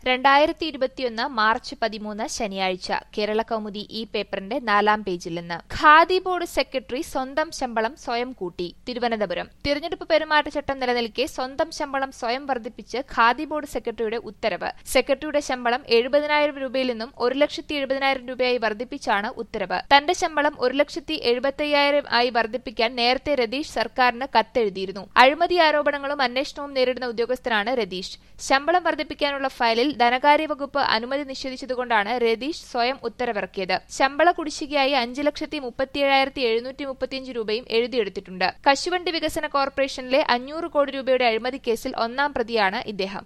രണ്ടായിരത്തി ഇരുപത്തിയൊന്ന് മാർച്ച് പതിമൂന്ന് ശനിയാഴ്ച കേരള കൗമുദി ഈ പേപ്പറിന്റെ നാലാം പേജിൽ നിന്ന് ഖാദി ബോർഡ് സെക്രട്ടറി സ്വന്തം ശമ്പളം സ്വയം കൂട്ടി തിരുവനന്തപുരം തിരഞ്ഞെടുപ്പ് പെരുമാറ്റച്ചട്ടം നിലനിൽക്കെ സ്വന്തം ശമ്പളം സ്വയം വർദ്ധിപ്പിച്ച് ഖാദി ബോർഡ് സെക്രട്ടറിയുടെ ഉത്തരവ് സെക്രട്ടറിയുടെ ശമ്പളം എഴുപതിനായിരം രൂപയിൽ നിന്നും ഒരു ലക്ഷത്തി എഴുപതിനായിരം രൂപയായി വർദ്ധിപ്പിച്ചാണ് ഉത്തരവ് തന്റെ ശമ്പളം ഒരു ലക്ഷത്തി എഴുപത്തയ്യായിരം ആയി വർദ്ധിപ്പിക്കാൻ നേരത്തെ രതീഷ് സർക്കാരിന് കത്തെഴുതിയിരുന്നു അഴിമതി ആരോപണങ്ങളും അന്വേഷണവും നേരിടുന്ന ഉദ്യോഗസ്ഥനാണ് രതീഷ് ശമ്പളം വർദ്ധിപ്പിക്കാനുള്ള ഫയലിൽ ധനകാര്യ വകുപ്പ് അനുമതി നിഷേധിച്ചതുകൊണ്ടാണ് രതീഷ് സ്വയം ഉത്തരവിറക്കിയത് ശമ്പള കുടിശ്ശികയായി അഞ്ച് ലക്ഷത്തി മുപ്പത്തിയേഴായിരത്തി എഴുന്നൂറ്റി മുപ്പത്തിയഞ്ച് രൂപയും എഴുതിയെടുത്തിട്ടുണ്ട് കശുവണ്ടി വികസന കോർപ്പറേഷനിലെ അഞ്ഞൂറ് കോടി രൂപയുടെ അഴിമതി കേസിൽ ഒന്നാം പ്രതിയാണ് ഇദ്ദേഹം